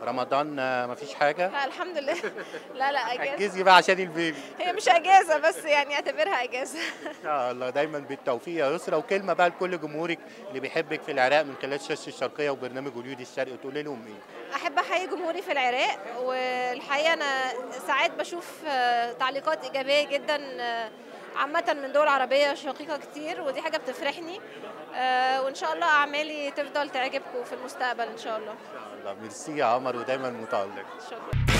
رمضان آه، مفيش حاجه لا الحمد لله لا لا اجازه ركزي بقى عشان البيبي هي مش اجازه بس يعني اعتبرها اجازه ان شاء الله دايما بالتوفيق يا يسرا وكلمه بقى لكل جمهورك اللي بيحبك في العراق من خلال شاشه الشرقيه وبرنامج وليد الشرقي تقولي لهم ايه احب احيي جمهوري في العراق والحقيقه انا ساعات بشوف آه، تعليقات ايجابيه جدا آه، عامة من دول عربية شقيقة كتير ودي حاجة بتفرحني آه، وإن شاء الله أعمالي تفضل تعجبكم في المستقبل إن شاء الله ان شاء الله ميرسي يا عمر ودايما متالق شكرا